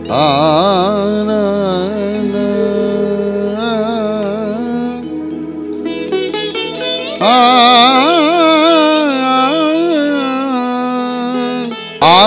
ఆ నా, నా, ఆ, ఆ,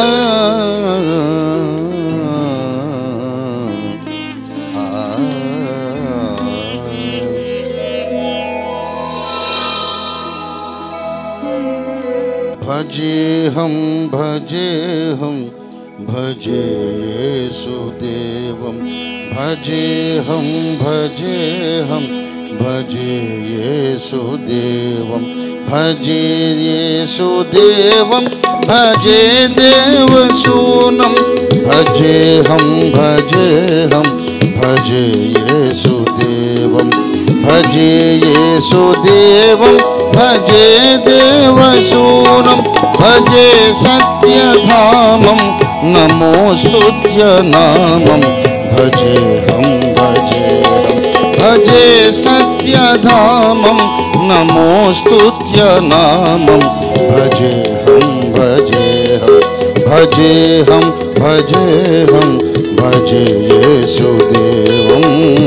भजेऽहं भजेऽहं भजे येसुदेवं भजेऽहं भजेऽहं भजे येसुदेवं भजे येसुदेवं भजे देवसूनं भजेऽहं भजेऽहं भजे येसुदेवं भजे येसुदेवं भजे देवसूनं भजे सत्यधामं नमोस्तुत्य नामं भजेऽहं भजेऽहं भजे सत्यधामं नमोस्तुत्य नामं भजेऽहं भजेऽहं भजेऽहं भजेऽहं भजे येसुदेवम्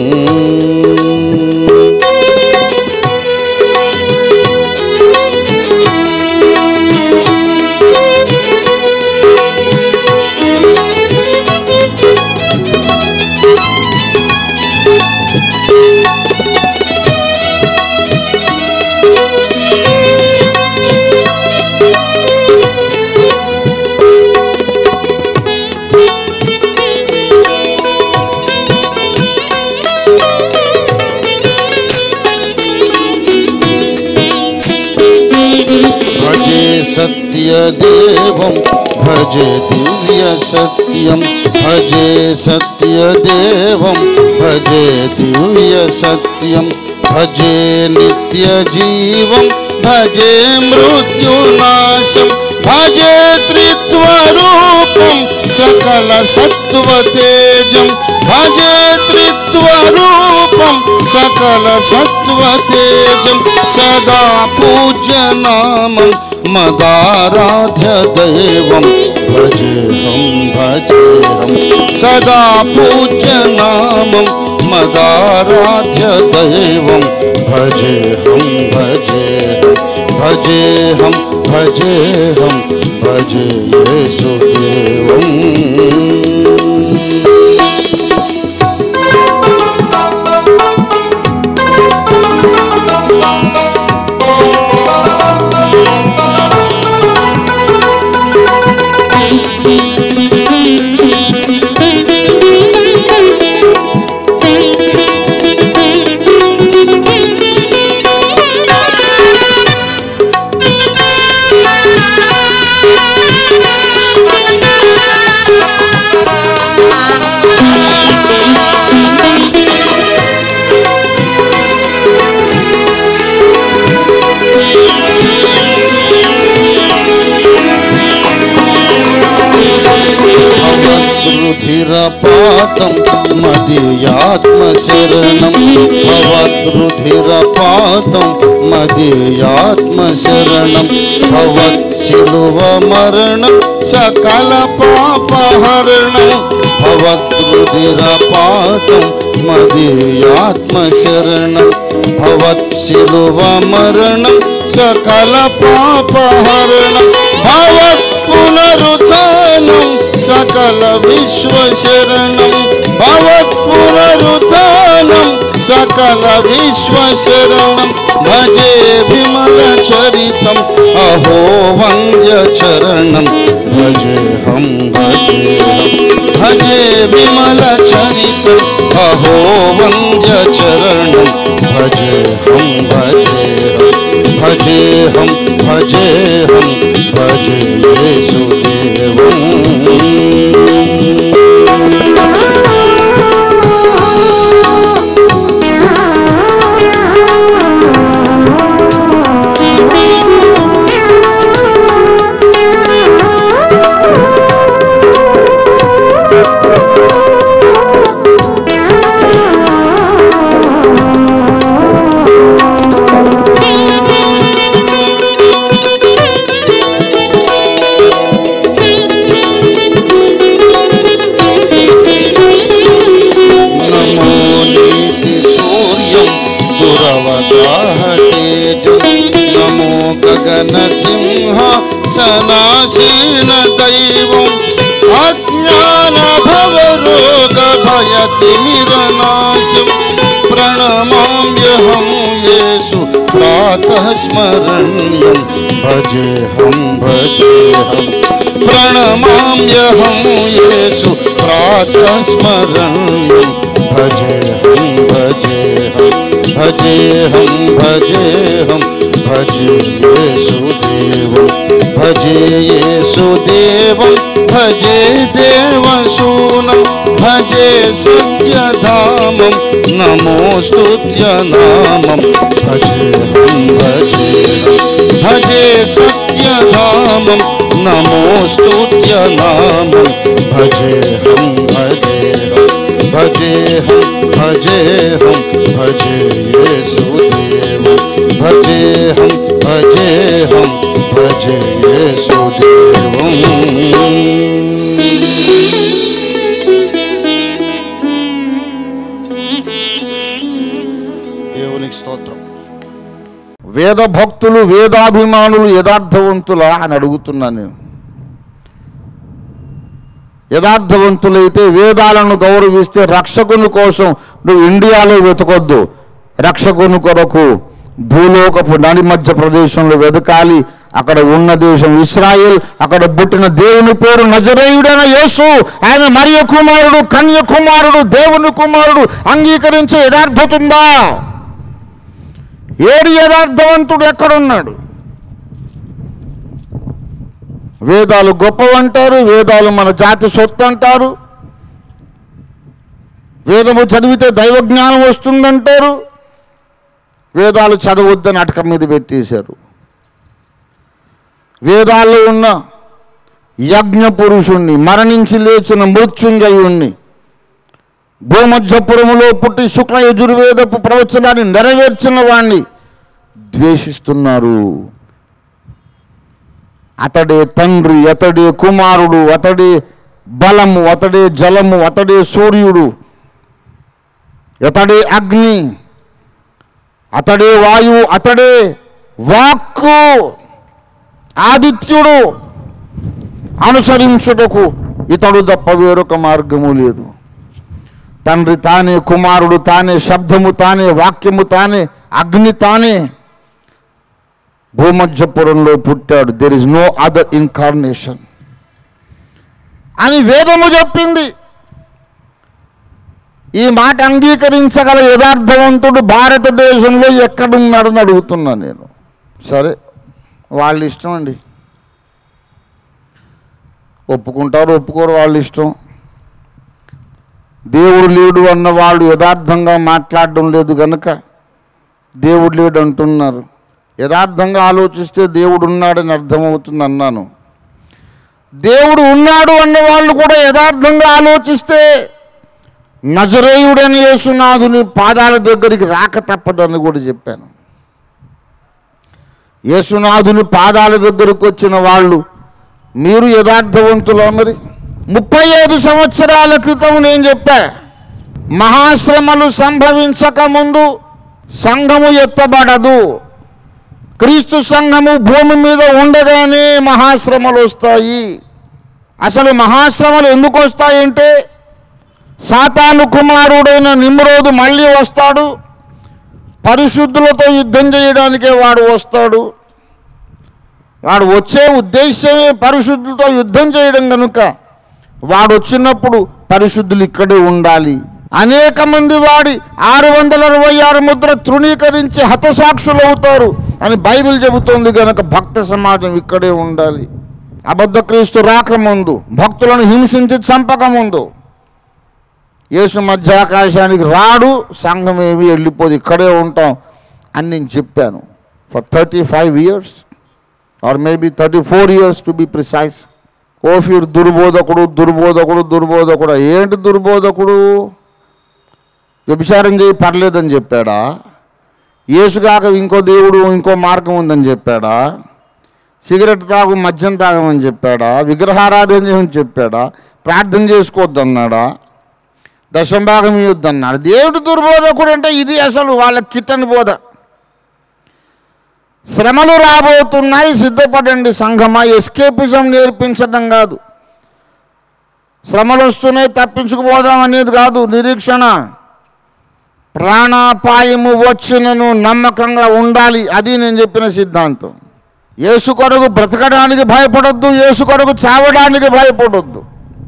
भजे सत्यदेवं भजे दिव्यसत्यं भजे सत्यदेवं भजे दिव्यसत्यं भजे नित्यजीवं भजे मृत्युनाशं भजे त्रित्वरूपं सकलसत्त्वतेजं भजे त्रित्वरूपं सकलसत्त्वतेजं सदा पूज्यनामं मदाराध्य दैवं भजेऽहं भजेऽहं सदा पूज्यनामं मदाराध्य दैवं भजेऽहं भजेऽहं भजेऽहं भजेऽहं भजे येसुदेवम् भवद्रुधिरपातं मदीयात्मशरणं भवद्रुधिरपातं मदीयात्मशरणं भवत्शिलुवमरणं सकलपापहरणं भवद्रुधिरपातं मदीयात्मशरणं भवत्शिलुवमरणं सकलपापहरणं भवत्पुनरुत्थानं सकल विश्वशरणं भवत्पुनरुत्थानं सकल विश्वशरणं भजे विमलचरितम् अहो वन्द्यचरणं भजेऽहं भजेऽहं भजे विमलचरितम् अहो वन्द्यचरणं भजेऽहं भजेऽहं भजेऽहं भजेऽहं भजे येसुदेवम् సింహ సనాశీన దైవం అజ్ఞాన భవరోగ భయ తిమిరనాశం ప్రణమామ్యహం యేసు ప్రాతః స్మరణ్యం భజేహం భజేహం ప్రణమామ్యహం యేసు ప్రాతః స్మరణ్యం భజేహం భజేహం భజేహం భజేహం భజే యేసుదేవం భజే యేసుదేవం భజే దేవశూనం భజే సత్యధామం నమోస్తుత్య నామం భజేహం భజేహం భజే సత్యధామం నమోస్తుత్య నామం భజేహం భజేహం భజేహం భజేహం భజే యేసుదేవం భజేహం భజేహం భజే యేసుదేవం దేవునికి స్తోత్రం వేద భక్తులు వేదాభిమానులు యథార్థవంతులా అని అడుగుతున్నాను నేను యథార్థవంతులైతే వేదాలను గౌరవిస్తే రక్షకుని కోసం నువ్వు ఇండియాలో వెతకొద్దు రక్షకుని కొరకు భూలోకపు నడి మధ్య ప్రదేశంలో వెతకాలి అక్కడ ఉన్న దేశం ఇస్రాయేల్ అక్కడ పుట్టిన దేవుని పేరు నజరేయుడైన యేసు ఆయన మరియ కుమారుడు కన్య కుమారుడు దేవుని కుమారుడు అంగీకరించే యథార్థత ఉందా ఏడు యథార్థవంతుడు ఎక్కడున్నాడు వేదాలు గొప్పవంటారు వేదాలు మన జాతి సొత్తు అంటారు వేదము చదివితే దైవ జ్ఞానం వస్తుందంటారు వేదాలు చదవద్దని అటకం మీద పెట్టేశారు వేదాల్లో ఉన్న యజ్ఞ పురుషుణ్ణి మరణించి లేచిన మృత్యుంజయుణ్ణి భూమధ్యపురములో పుట్టి శుక్ల యజుర్వేదపు ప్రవచనాన్ని నెరవేర్చిన వాణ్ణి ద్వేషిస్తున్నారు అతడే తండ్రి అతడే కుమారుడు అతడే బలము అతడే జలము అతడే సూర్యుడు అతడే అగ్ని అతడే వాయువు అతడే వాక్కు ఆదిత్యుడు అనుసరించుటకు ఇతడు తప్ప వేరొక మార్గము లేదు తండ్రి తానే కుమారుడు తానే శబ్దము తానే వాక్యము తానే అగ్ని తానే భూమధ్యపురంలో పుట్టాడు there is no other incarnation అని వేదము చెప్పింది ఈ మాట అంగీకరించగల యథార్థవంతుడు భారతదేశంలో ఎక్కడున్నాడని అడుగుతున్నా నేను సరే వాళ్ళ ఇష్టం అండి ఒప్పుకుంటారు ఒప్పుకోరు వాళ్ళ ఇష్టం దేవుడు లేడు అన్న వాళ్ళు యథార్థంగా మాట్లాడడం లేదు కనుక దేవుడు లేడు అంటున్నారు యథార్థంగా ఆలోచిస్తే దేవుడు ఉన్నాడని అర్థమవుతుంది అన్నాను దేవుడు ఉన్నాడు అన్న వాళ్ళు కూడా యథార్థంగా ఆలోచిస్తే నజరేయుడని యేసునాథుని పాదాల దగ్గరికి రాక తప్పదని కూడా చెప్పాను యేసునాథుని పాదాల దగ్గరకు వచ్చిన వాళ్ళు మీరు యథార్థవంతులా మరి ముప్పై ఐదు సంవత్సరాల క్రితం నేను చెప్పా మహాశ్రమలు సంభవించక ముందు సంఘము ఎత్తబడదు క్రీస్తు సంఘము భూమి మీద ఉండగానే మహాశ్రమలు వస్తాయి అసలు మహాశ్రమలు ఎందుకు వస్తాయంటే సాతాను కుమారుడైన నిమ్రోదు మళ్ళీ వస్తాడు పరిశుద్ధులతో యుద్ధం చేయడానికే వాడు వస్తాడు వాడు వచ్చే ఉద్దేశమే పరిశుద్ధులతో యుద్ధం చేయడం కనుక వాడు వచ్చినప్పుడు పరిశుద్ధులు ఇక్కడే ఉండాలి అనేక మంది వాడి ఆరు వందల అరవై ఆరు ముద్ర తృణీకరించి హతసాక్షులు అవుతారు అని బైబిల్ చెబుతోంది కనుక భక్త సమాజం ఇక్కడే ఉండాలి అబద్ధ క్రీస్తు రాకముందు భక్తులను హింసించి చంపకముందు యేసు మధ్య ఆకాశానికి రాడు సంఘం ఏమి వెళ్ళిపోదు ఇక్కడే ఉంటాం అని నేను చెప్పాను for thirty five years or maybe thirty four years to be precise ఓఫీర్ దుర్బోధకుడు దుర్బోధకుడు దుర్బోధకుడు ఏంటి దుర్బోధకుడు వ్యభిచారం చేయి పర్లేదని చెప్పాడా యేసుగాక ఇంకో దేవుడు ఇంకో మార్గం ఉందని చెప్పాడా సిగరెట్ తాగు మద్యం తాగమని చెప్పాడా విగ్రహారాధన చేయమని చెప్పాడా ప్రార్థన చేసుకోవద్దన్నాడా దశంభాగం ఇవ్వద్దన్నాడు దేవుడు దుర్బోధకుడు అంటే ఇది అసలు వాళ్ళ కిట్టని బోధ శ్రమలు రాబోతున్నాయి సిద్ధపడండి సంఘమా ఎస్కేపిజం నేర్పించడం కాదు శ్రమలు వస్తున్నాయి తప్పించుకుపోదాం అనేది కాదు నిరీక్షణ ప్రాణాపాయము వచ్చినను నమ్మకంగా ఉండాలి అది నేను చెప్పిన సిద్ధాంతం యేసు కొరకు బ్రతకడానికి భయపడొద్దు యేసు కొరకు చావడానికి భయపడొద్దు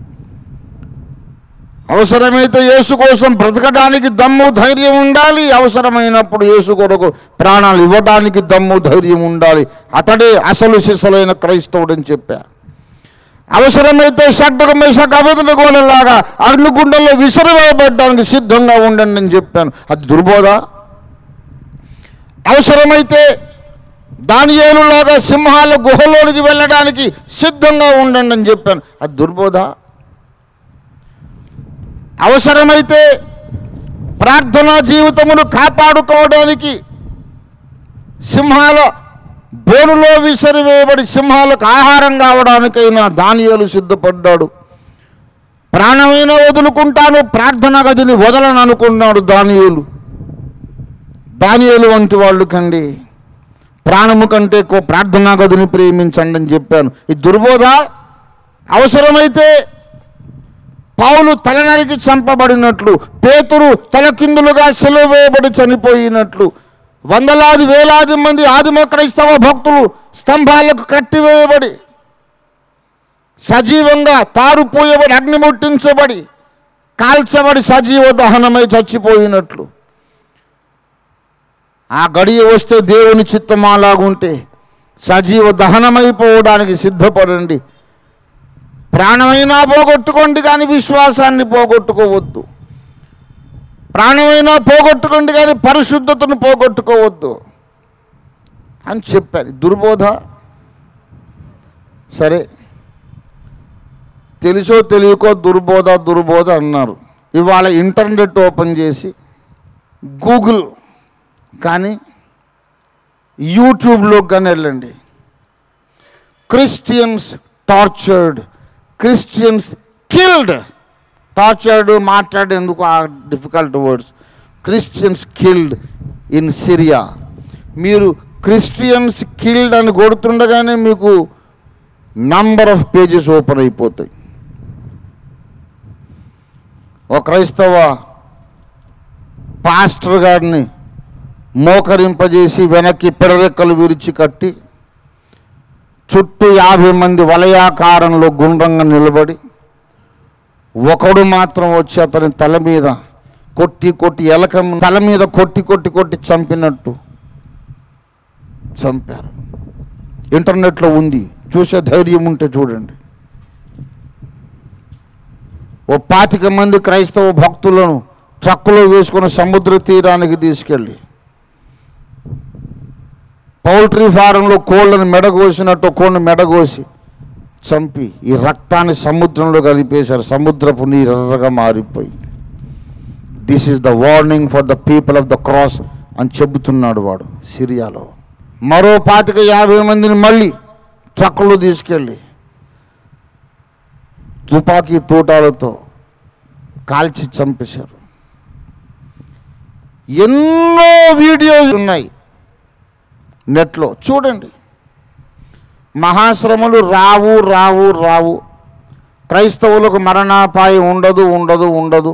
అవసరమైతే యేసు కోసం బ్రతకడానికి దమ్ము ధైర్యం ఉండాలి అవసరమైనప్పుడు యేసు కొరకు ప్రాణాలు ఇవ్వడానికి దమ్ము ధైర్యం ఉండాలి అతడే అసలు సిసలైన క్రైస్తవుడని చెప్పా అవసరమైతే షడ్డక మేషక అభివృద్ధి గోళలాగా అగ్నిగుండంలో విసిరివేయబడ్డానికి సిద్ధంగా ఉండండి అని చెప్పాను అది దుర్బోధ అవసరమైతే దానియేలులాగా సింహాల గుహలోనికి వెళ్ళడానికి సిద్ధంగా ఉండండి అని చెప్పాను అది దుర్బోధ అవసరమైతే ప్రార్థనా జీవితమును కాపాడుకోవడానికి సింహాల బోనులో విసిరివేయబడి సింహాలకు ఆహారం కావడానికైనా దానియాలు సిద్ధపడ్డాడు ప్రాణమైన వదులుకుంటాను ప్రార్థనా గదిని వదలని అనుకున్నాడు దానియేలు దానియేలు వంటి వాళ్ళు కండి ప్రాణము కంటే ఎక్కువ ప్రార్థనా గదిని ప్రేమించండి అని చెప్పాను ఇది దుర్బోధ అవసరమైతే పౌలు తలనరికి చంపబడినట్లు పేతురు తలకిందులుగా సెలవు వేయబడి చనిపోయినట్లు వందలాది వేలాది మంది ఆదిమ క్రైస్తవ భక్తులు స్తంభాలకు కట్టివేయబడి సజీవంగా తారుపోయబడి అగ్ని ముట్టించబడి కాల్చబడి సజీవ దహనమై చచ్చిపోయినట్లు ఆ గడియ వస్తే దేవుని చిత్తం అలాగుంటే సజీవ దహనమైపోవడానికి సిద్ధపడండి ప్రాణమైనా పోగొట్టుకోండి కానీ విశ్వాసాన్ని పోగొట్టుకోవద్దు ప్రాణమైనా పోగొట్టుకోండి కానీ పరిశుద్ధతను పోగొట్టుకోవద్దు అని చెప్పారు దుర్బోధ సరే తెలుసో తెలియకో దుర్బోధ దుర్బోధ అన్నారు ఇవాళ ఇంటర్నెట్ ఓపెన్ చేసి గూగుల్ కానీ యూట్యూబ్లో కానీ వెళ్ళండి Christians tortured Christians killed tortured మాట్లాడేందుకు ఆ difficult words Christians killed in Syria మీరు క్రిస్టియన్స్ కిల్డ్ అని కొడుతుండగానే మీకు నంబర్ ఆఫ్ పేజెస్ ఓపెన్ అయిపోతాయి ఒక క్రైస్తవ పాస్టర్ గారిని మోకరింపజేసి వెనక్కి పెడరెక్కలు విరిచి కట్టి చుట్టూ యాభై మంది వలయాకారంలో గుండ్రంగా నిలబడి ఒకడు మాత్రం వచ్చి అతని తల మీద కొట్టి కొట్టి ఎలక తల మీద కొట్టి కొట్టి కొట్టి చంపినట్టు చంపారు ఇంటర్నెట్లో ఉంది చూసే ధైర్యం ఉంటే చూడండి ఓ పాతిక మంది క్రైస్తవ భక్తులను ట్రక్కులో వేసుకుని సముద్ర తీరానికి తీసుకెళ్ళి పౌల్ట్రీ ఫారంలో కోళ్ళను మెడగోసినట్టు కోళ్ళను మెడగోసి చంపి ఈ రక్తాన్ని సముద్రంలో కలిపేశారు సముద్రపు నీరు ఎర్రగా మారిపోయింది this is the warning for the people of the cross అని చెబుతున్నాడు వాడు సిరియాలో మరో పాతిక యాభై మందిని మళ్ళీ ట్రక్కులో తీసుకెళ్ళి తుపాకీ తోటాలతో కాల్చి చంపేశారు ఎన్నో వీడియోస్ ఉన్నాయి నెట్లో చూడండి మహాశ్రమలు రావు రావు రావు క్రైస్తవులకు మరణాపాయం ఉండదు ఉండదు ఉండదు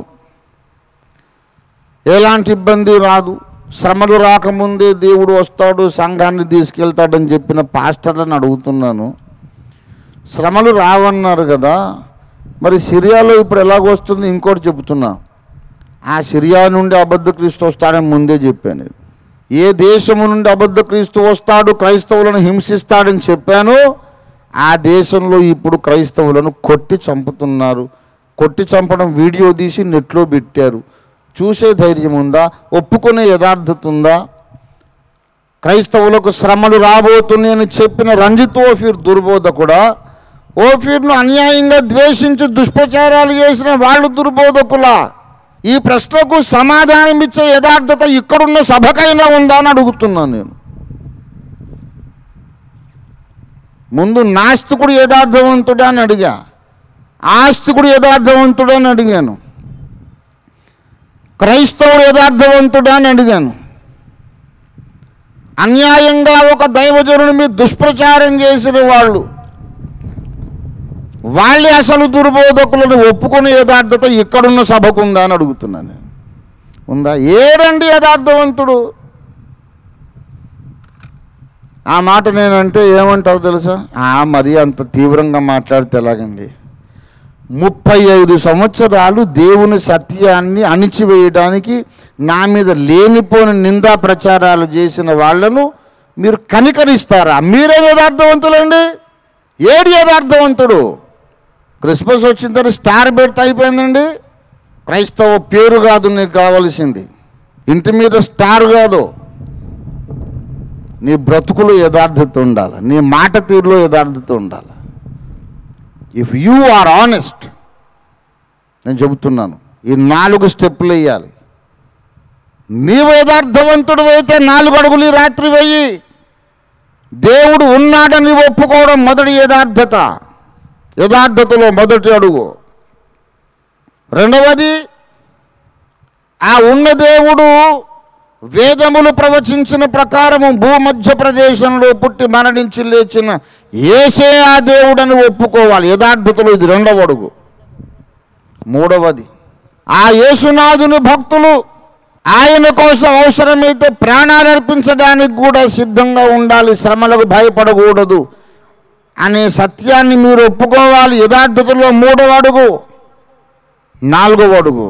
ఎలాంటి ఇబ్బంది రాదు శ్రమలు రాకముందే దేవుడు వస్తాడు సంఘాన్ని తీసుకెళ్తాడని చెప్పిన పాస్టర్లను అడుగుతున్నాను శ్రమలు రావన్నారు కదా మరి సిరియాలో ఇప్పుడు ఎలాగొస్తుంది ఇంకోటి చెబుతున్నా ఆ సిరియా నుండి అబద్ధ క్రీస్తు వస్తాడని ముందే చెప్పాను నేను. ఏ దేశము నుండి అబద్ధ క్రీస్తు వస్తాడు క్రైస్తవులను హింసిస్తాడని చెప్పాను ఆ దేశంలో ఇప్పుడు క్రైస్తవులను కొట్టి చంపుతున్నారు కొట్టి చంపడం వీడియో తీసి నెట్లో పెట్టారు చూసే ధైర్యం ఉందా ఒప్పుకునే యథార్థత ఉందా క్రైస్తవులకు శ్రమలు రాబోతున్నాయని చెప్పిన రంజిత్ ఓఫీర్ దుర్బోధ కూడా ఓఫీర్ను అన్యాయంగా ద్వేషించి దుష్ప్రచారాలు చేసిన వాళ్ళు దుర్బోధకులా ఈ ప్రశ్నకు సమాధానం ఇచ్చే యథార్థత ఇక్కడున్న సభకైనా ఉందా అని అడుగుతున్నాను నేను ముందు నాస్తికుడు యథార్థవంతుడా అని అడిగా ఆస్తికుడు యథార్థవంతుడా అని అడిగాను క్రైస్తవుడు యథార్థవంతుడా అని అడిగాను అన్యాయంగా ఒక దైవజనుని మీద దుష్ప్రచారం చేసిన వాళ్ళు వాళ్ళే అసలు దుర్బోధకులను ఒప్పుకునే యథార్థత ఇక్కడున్న సభకు ఉందా అని అడుగుతున్నాను నేను. ఉందా ఏడండి యథార్థవంతుడు ఆ మాట నేనంటే ఏమంటావు తెలుసా ఆ మరి అంత తీవ్రంగా మాట్లాడితే ఎలాగండి ముప్పై ఐదు సంవత్సరాలు దేవుని సత్యాన్ని అణిచివేయడానికి నా మీద లేనిపోని నిందా ప్రచారాలు చేసిన వాళ్ళను మీరు కనికరిస్తారా మీరే యథార్థవంతులండి ఏడు యథార్థవంతుడు క్రిస్మస్ వచ్చిన తర్వాత స్టార్ పెడితే అయిపోయిందండి క్రైస్తవ పేరు కాదు నీకు కావలసింది ఇంటి మీద స్టార్ కాదు నీ బ్రతుకులో యథార్థత ఉండాలి నీ మాట తీరులో యథార్థత ఉండాలి ఇఫ్ యూ ఆర్ ఆనెస్ట్ నేను చెబుతున్నాను ఈ నాలుగు స్టెప్పులు వేయాలి నీవు యథార్థవంతుడు అయితే నాలుగు అడుగులు ఈ రాత్రి వెయ్యి దేవుడు ఉన్నాడని ఒప్పుకోవడం మొదటి యథార్థత యథార్థతలో మొదటి అడుగు రెండవది ఆ ఉన్న దేవుడు వేదములు ప్రవచించిన ప్రకారము భూమధ్య ప్రదేశంలో పుట్టి మరణించి లేచిన ఏసే ఆ దేవుడని ఒప్పుకోవాలి యథార్థతలో ఇది రెండవ అడుగు మూడవది ఆ యేసునాథుని భక్తులు ఆయన కోసం అవసరమైతే ప్రాణాలు అర్పించడానికి కూడా సిద్ధంగా ఉండాలి శ్రమలకు భయపడకూడదు అనే సత్యాన్ని మీరు ఒప్పుకోవాలి యథార్థతలో మూడవ అడుగు నాలుగవ అడుగు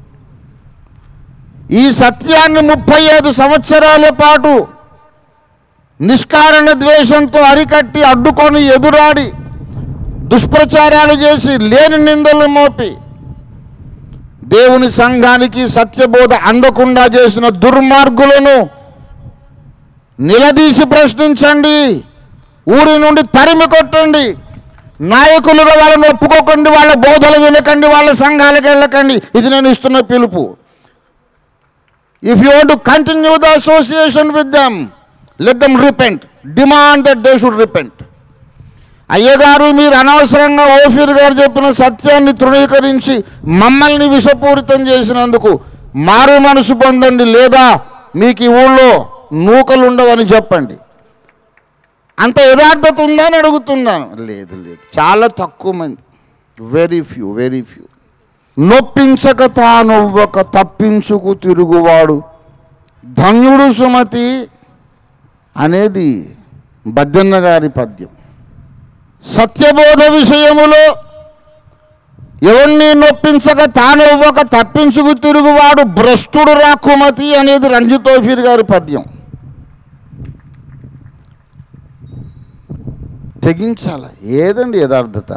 ఈ సత్యాన్ని ముప్పై ఐదు సంవత్సరాల పాటు నిష్కారణ ద్వేషంతో అరికట్టి అడ్డుకొని ఎదురాడి దుష్ప్రచారాలు చేసి లేని నిందలు మోపి దేవుని సంఘానికి సత్యబోధ అందకుండా చేసిన దుర్మార్గులను నిలదీసి ప్రశ్నించండి ఊరి నుండి తరిమి కొట్టండి నాయకులుగా వాళ్ళని ఒప్పుకోకండి వాళ్ళ బోధలు వినకండి వాళ్ళ సంఘాలకు వెళ్ళకండి ఇది నేను ఇస్తున్న పిలుపు if you want to continue the association with them let them repent demand that they should repent అయ్యగారు మీరు అనవసరంగా ఓఫీర్ గారు చెప్పిన సత్యాన్ని తృణీకరించి మమ్మల్ని విషపూరితం చేసినందుకు మారు మనసు పొందండి లేదా మీకు ఈ ఊళ్ళో నూకలు ఉండవని చెప్పండి అంత యథార్థత ఉందా అని అడుగుతున్నాను లేదు లేదు చాలా తక్కువ మంది వెరీ ఫ్యూ వెరీ ఫ్యూ నొప్పించక తానొవ్వక తప్పించుకు తిరుగువాడు ధన్యుడు సుమతి అనేది బద్దన్న గారి పద్యం సత్యబోధ విషయములో ఎవరిని నొప్పించక తానొవ్వక తప్పించుకు తిరుగువాడు భ్రష్టుడు రాకుమతి అనేది రంజితోఫీర్ గారి పద్యం తెగించాల ఏదండి యథార్థత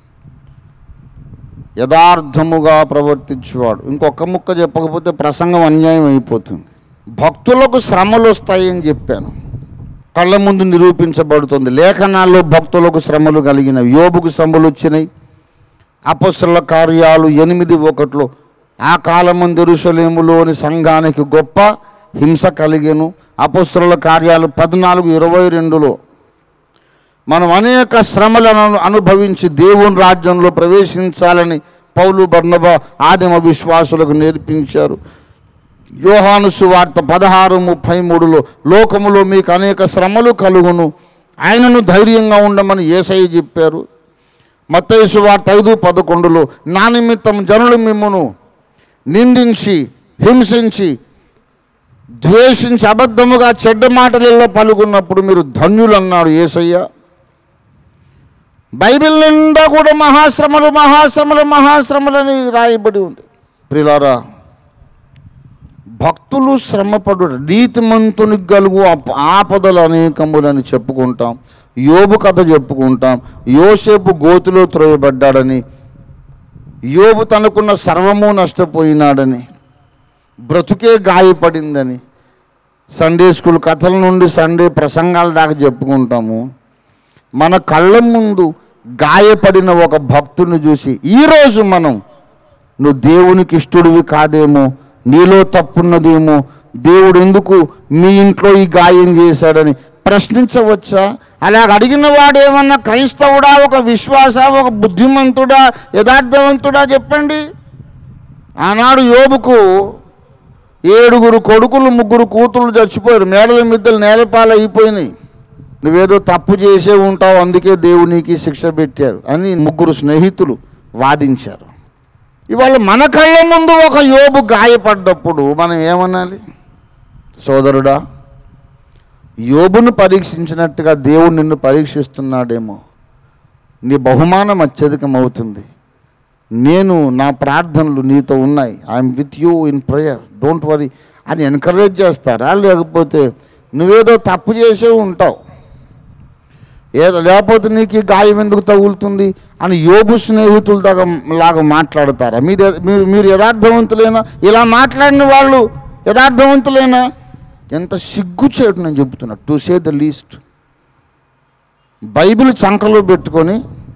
యథార్థముగా ప్రవర్తించేవాడు ఇంకొక ముక్క చెప్పకపోతే ప్రసంగం అన్యాయం అయిపోతుంది భక్తులకు శ్రమలు వస్తాయని చెప్పాను కళ్ళ ముందు నిరూపించబడుతుంది లేఖనాల్లో భక్తులకు శ్రమలు కలిగిన యోబుకు శ్రమలు వచ్చినాయి అపస్సుల కార్యాలు ఎనిమిది ఒకట్లో ఆ కాలమందు ఎరుసలేములోని సంఘానికి గొప్ప హింస కలిగెను అపస్సుల కార్యాలు పద్నాలుగు ఇరవై రెండులో మనం అనేక శ్రమలను అను- అనుభవించి దేవుని రాజ్యంలో ప్రవేశించాలని పౌలు బర్ణబ ఆదిమ విశ్వాసులకు నేర్పించారు యోహాను సువార్త పదహారు ముప్పై మూడులో లోకములో మీకు అనేక శ్రమలు కలుగును ఆయనను ధైర్యంగా ఉండమని ఏసయ్య చెప్పారు మత్తయి సువార్త ఐదు పదకొండులో నా నిమిత్తం జనులు మిమ్మును నిందించి హింసించి ద్వేషించి అబద్ధముగా చెడ్డ మాటలలో పలుకున్నప్పుడు మీరు ధన్యులు అన్నాడు ఏసయ్య బైబిల్ నిండా కూడా మహాశ్రమలు మహాశ్రమలు మహాశ్రమలని రాయబడి ఉంది ప్రిలారా భక్తులు శ్రమపడు నీతిమంతునికి కలుగు అప- ఆపదలు అనేకములని చెప్పుకుంటాం యోబు కథ చెప్పుకుంటాం యోసేపు గోతిలో త్రోయబడ్డాడని యోబు తనకున్న సర్వము నష్టపోయినాడని బ్రతుకే గాయపడిందని సండే స్కూల్ కథల నుండి సండే ప్రసంగాల దాకా చెప్పుకుంటాము మన కళ్ళ ముందు గాయపడిన ఒక భక్తుని చూసి ఈరోజు మనం నువ్వు దేవునికి ఇష్టడివి కాదేమో నీలో తప్పున్నదేమో దేవుడు ఎందుకు మీ ఇంట్లో ఈ గాయం చేశాడని ప్రశ్నించవచ్చా అలాగ అడిగిన వాడు ఏమన్నా క్రైస్తవుడా ఒక విశ్వాస ఒక బుద్ధిమంతుడా యథార్థవంతుడా చెప్పండి ఆనాడు యోబుకు ఏడుగురు కొడుకులు ముగ్గురు కూతుళ్ళు చచ్చిపోయారు మేడల మిద్దలు నేలపాలు అయిపోయినాయి నువ్వేదో తప్పు చేసే ఉంటావు అందుకే దేవునికి శిక్ష పెట్టారు అని ముగ్గురు స్నేహితులు వాదించారు ఇవాళ మన కళ్ళ ముందు ఒక యోబు గాయపడ్డప్పుడు మనం ఏమనాలి సోదరుడా యోబును పరీక్షించినట్టుగా దేవుడు నిన్ను పరీక్షిస్తున్నాడేమో నీ బహుమానం అత్యధికమవుతుంది నేను నా ప్రార్థనలు నీతో ఉన్నాయి I'm with you in prayer don't worry అని ఎంకరేజ్ చేస్తారా లేకపోతే నువ్వేదో తప్పు చేసే ఉంటావు ఏదో లేకపోతే నీకు ఈ గాయం ఎందుకు తగులుతుంది అని యోబు స్నేహితుల దాకా లాగా మాట్లాడతారా మీరు మీరు మీరు యథార్థవంతులేనా ఇలా మాట్లాడిన వాళ్ళు యథార్థవంతులేనా ఎంత సిగ్గుచేటు నేను చెబుతున్నా to say the least Bible చంకలో పెట్టుకొని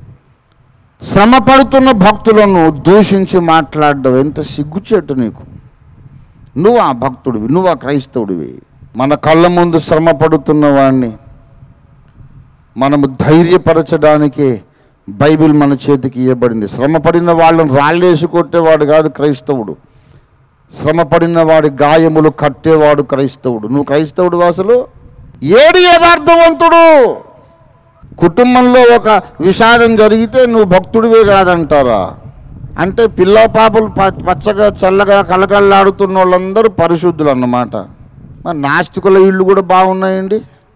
శ్రమ పడుతున్న భక్తులను దూషించి మాట్లాడడం ఎంత సిగ్గుచేటు నీకు నువ్వు ఆ భక్తుడివి నువ్వు ఆ క్రైస్తవుడివి మన కళ్ళ ముందు శ్రమ పడుతున్న వాడిని మనము ధైర్యపరచడానికే బైబిల్ మన చేతికి ఇవ్వబడింది శ్రమ పడిన వాళ్ళని రాళ్ళేసి కొట్టేవాడు కాదు క్రైస్తవుడు శ్రమ పడిన వాడి గాయములు కట్టేవాడు క్రైస్తవుడు నువ్వు క్రైస్తవుడు అసలు ఏడు యథార్థవంతుడు కుటుంబంలో ఒక విషాదం జరిగితే నువ్వు భక్తుడివే కాదంటారా అంటే పిల్ల పాపలు ప- పచ్చగా చల్లగా కలకల్లాడుతున్న వాళ్ళందరూ పరిశుద్ధులు అన్నమాట మరి నాస్తికుల ఇళ్ళు కూడా బాగున్నాయండి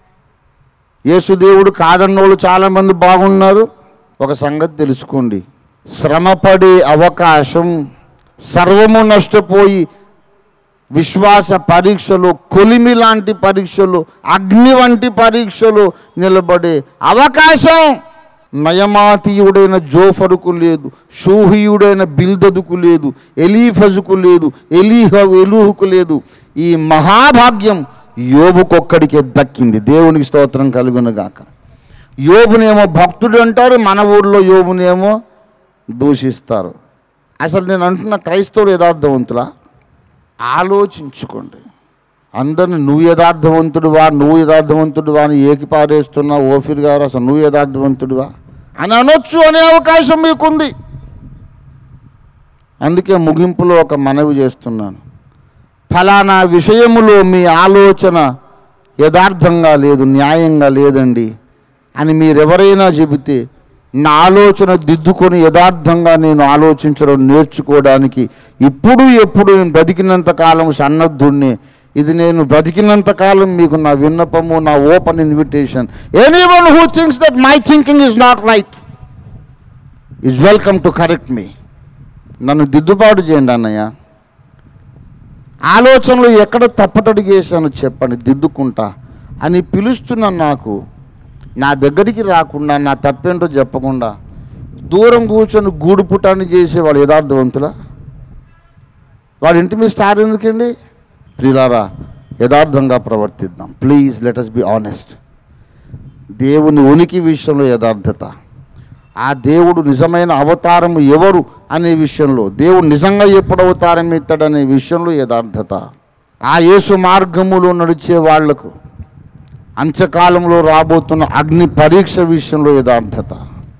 యేసుదేవుడు కాదన్నోళ్ళు చాలామంది బాగున్నారు ఒక సంగతి తెలుసుకోండి శ్రమపడే అవకాశం సర్వము నష్టపోయి విశ్వాస పరీక్షలు కొలిమి లాంటి పరీక్షలు అగ్ని వంటి పరీక్షలు నిలబడే అవకాశం నయమాతీయుడైన జోఫరుకు లేదు షూహియుడైన బిల్దదుకు లేదు ఎలీఫజుకు లేదు ఎలీహ ఎలూహుకు లేదు ఈ మహాభాగ్యం యోబుకొక్కడికే దక్కింది దేవునికి స్తోత్రం కలుగునుగాక యోబునేమో భక్తుడు అంటారు మన ఊర్లో యోబునేమో దూషిస్తారు అసలు నేను అంటున్న క్రైస్తవుడు యథార్థవంతులా ఆలోచించుకోండి అందరిని నువ్వు యథార్థవంతుడివా నువ్వు యథార్థవంతుడివా అని ఏకి పారేస్తున్నా ఓఫిర్ గారు అసలు నువ్వు యథార్థవంతుడివా అని అనొచ్చు అనే అవకాశం మీకుంది అందుకే ముగింపులో ఒక మనవి చేస్తున్నాను ఫలానా విషయములో మీ ఆలోచన యథార్థంగా లేదు న్యాయంగా లేదండి అని మీరెవరైనా చెబితే నా ఆలోచన దిద్దుకొని యథార్థంగా నేను ఆలోచించడం నేర్చుకోవడానికి ఇప్పుడు ఎప్పుడు నేను బ్రతికినంత కాలం సన్నద్ధుణ్ణి ఇది నేను బ్రతికినంత కాలం మీకు నా విన్నపము నా open invitation anyone who thinks that my thinking is not right is welcome to correct me నన్ను దిద్దుబాటు చేయండి అన్నయ్య ఆలోచనలు ఎక్కడ తప్పటడిగేశాను చెప్పండి దిద్దుకుంటా అని పిలుస్తున్న నాకు నా దగ్గరికి రాకుండా నా తప్పేంటో చెప్పకుండా దూరం కూర్చొని గూడు పుటాన్ని చేసేవాడు యథార్థవంతులా వాడి ఇంటి మీద స్టార్ ఎందుకండి ప్రియులారా యథార్థంగా ప్రవర్తిద్దాం please let us be honest దేవుని ఉనికి విషయంలో యథార్థత ఆ దేవుడు నిజమైన అవతారము ఎవరు అనే విషయంలో దేవుడు నిజంగా ఎప్పుడు అవతారం ఎత్తాడనే విషయంలో యథార్థత ఆ యేసు మార్గములో నడిచే వాళ్లకు అంత్యకాలంలో రాబోతున్న అగ్ని పరీక్ష విషయంలో యథార్థత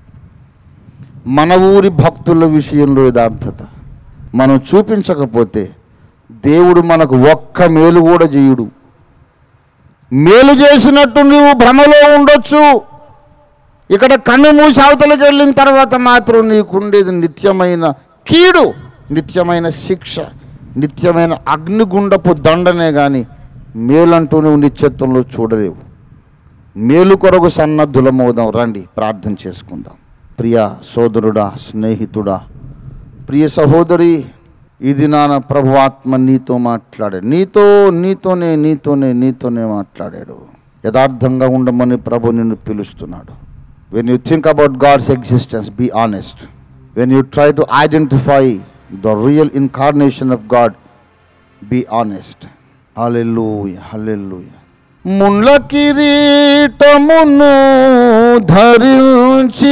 మన ఊరి భక్తుల విషయంలో యథార్థత మనం చూపించకపోతే దేవుడు మనకు ఒక్క మేలు కూడా చేయుడు మేలు చేసినట్టు నువ్వు భ్రమలో ఉండొచ్చు ఇక్కడ కన్ను మూసి అవతలకి వెళ్ళిన తర్వాత మాత్రం నీకుండేది నిత్యమైన కీడు నిత్యమైన శిక్ష నిత్యమైన అగ్నిగుండపు దండనే కానీ మేలంటూ నువ్వు నిత్యత్వంలో చూడలేవు మేలు కొరకు సన్నద్ధులమవుదాం రండి ప్రార్థన చేసుకుందాం ప్రియ సోదరుడా స్నేహితుడా ప్రియ సహోదరి ఇది నాన్న ప్రభువాత్మ నీతో మాట్లాడాడు నీతో నీతోనే నీతోనే నీతోనే మాట్లాడాడు యథార్థంగా ఉండమని ప్రభు నిన్ను పిలుస్తున్నాడు when you think about God's existence be honest when you try to identify the real incarnation of God be honest hallelujah hallelujah ముళ్ళ కిరీటమును ధరించి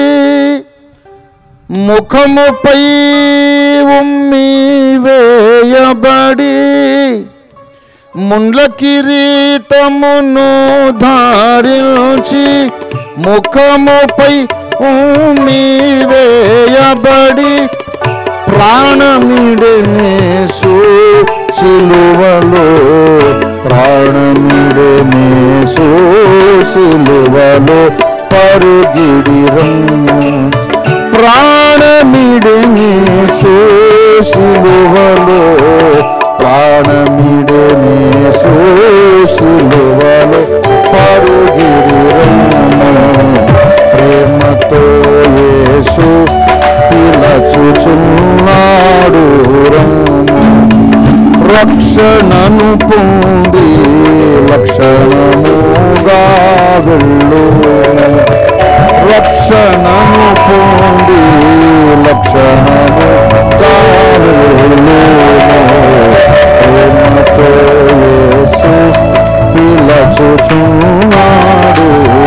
ముఖముపై ఉమ్మి వేయబడి ముండ్ల కిరీటమును ధారించి ముఖముపై ఉమ్మి వేయబడి ప్రాణమిడనేసు సిలువలో ప్రాణమిడనేసు సిలువలో పరుగిడిరం ప్రాణమిడనేసు సిలువలో ప్రాణమిడనేసు సిలువలో పరుగిడిరం ప్రేమతో యేసు పిలచుచున్నాడు రక్షణను పొంది లక్షణముగా వెళ్ళు రక్షణను పొంది లక్షణముగా వెళ్ళు ప్రేమతో యేసు పిలచుచున్నాడు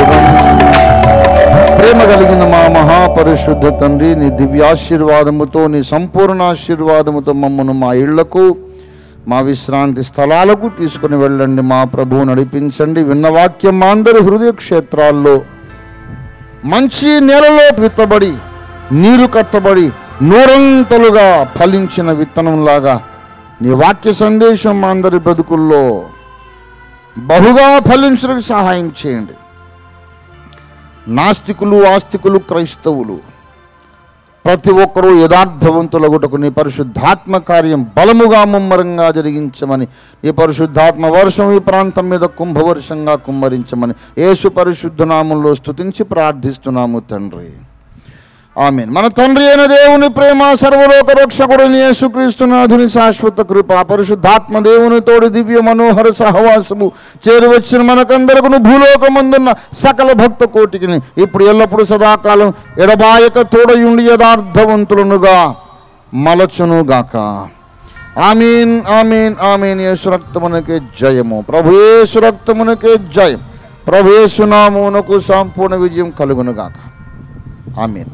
ప్రేమ కలిగిన మా మహాపరిశుద్ధ తండ్రి నీ దివ్యాశీర్వాదముతో నీ సంపూర్ణ ఆశీర్వాదముతో మమ్మను మా ఇళ్లకు మా విశ్రాంతి స్థలాలకు తీసుకుని వెళ్ళండి మా ప్రభువు నడిపించండి విన్న వాక్యం మా అందరి హృదయ క్షేత్రాల్లో మంచి నేలలో విత్తబడి నీరు కట్టబడి నూరంతలుగా ఫలించిన విత్తనంలాగా నీ వాక్య సందేశం మా అందరి బ్రతుకుల్లో బహుగా ఫలించడానికి సహాయం చేయండి నాస్తికులు ఆస్తికులు క్రైస్తవులు ప్రతి ఒక్కరూ యథార్థవంతులగుటకు నీ పరిశుద్ధాత్మ కార్యం బలముగా ముమ్మరంగా జరిగించమని ఈ పరిశుద్ధాత్మ వర్షం ఈ ప్రాంతం మీద కుంభవర్షంగా కుమ్మరించమని యేసు పరిశుద్ధ నామంలో స్తుతించి ప్రార్థిస్తున్నాము తండ్రి ఆమెన్ మన తండ్రి అయిన దేవుని ప్రేమ సర్వలోక రక్షకుడిని యేసుక్రీస్తునాథుని శాశ్వత కృప పరిశుద్ధాత్మ దేవుని తోడి దివ్య మనోహర సహవాసము చేరువచ్చిన మనకందరకు భూలోకమందున్న సకల భక్త కోటికిని ఇప్పుడు ఎల్లప్పుడూ సదాకాలం ఎడబాయక తోడయుండి యథార్థవంతులనుగా మలచునుగాక ఆమీన్ ఆమీన్ ఆమీన్ యేసు రక్తమునకే జయము ప్రభు యేసు రక్తమునకే జయం ప్రభు యేసు నామమునకు సంపూర్ణ విజయం కలుగునుగాక ఆమీన్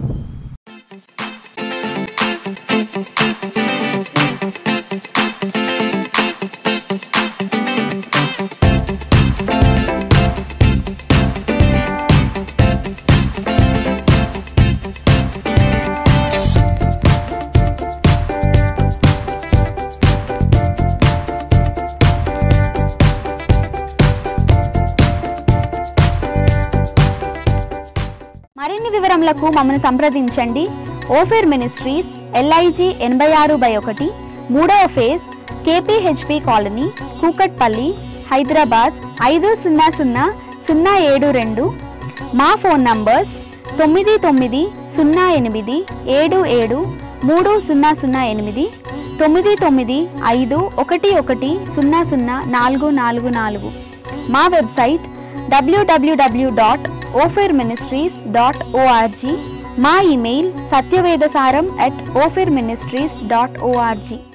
మరిన్ని వివరములకు మమ్మల్ని సంప్రదించండి ఓఫేర్ మినిస్ట్రీస్ ఎల్ఐజి ఎనభై ఆరు బై ఒకటి మూడవ phase KPHB colony Kukatpally Hyderabad ఐదు సున్నా సున్నా సున్నా ఏడు రెండు మా ఫోన్ నంబర్స్ తొమ్మిది తొమ్మిది సున్నా ఎనిమిది ఏడు ఏడు మూడు సున్నా సున్నా ఎనిమిది తొమ్మిది తొమ్మిది ఐదు ఒకటి ఒకటి సున్నా సున్నా నాలుగు నాలుగు నాలుగు మా వెబ్సైట్ డబ్ల్యూడబ్ల్యూడబ్ల్యూ dot offer ministries dot ORG మా email Satyavedasaram at offer ministries dot ORG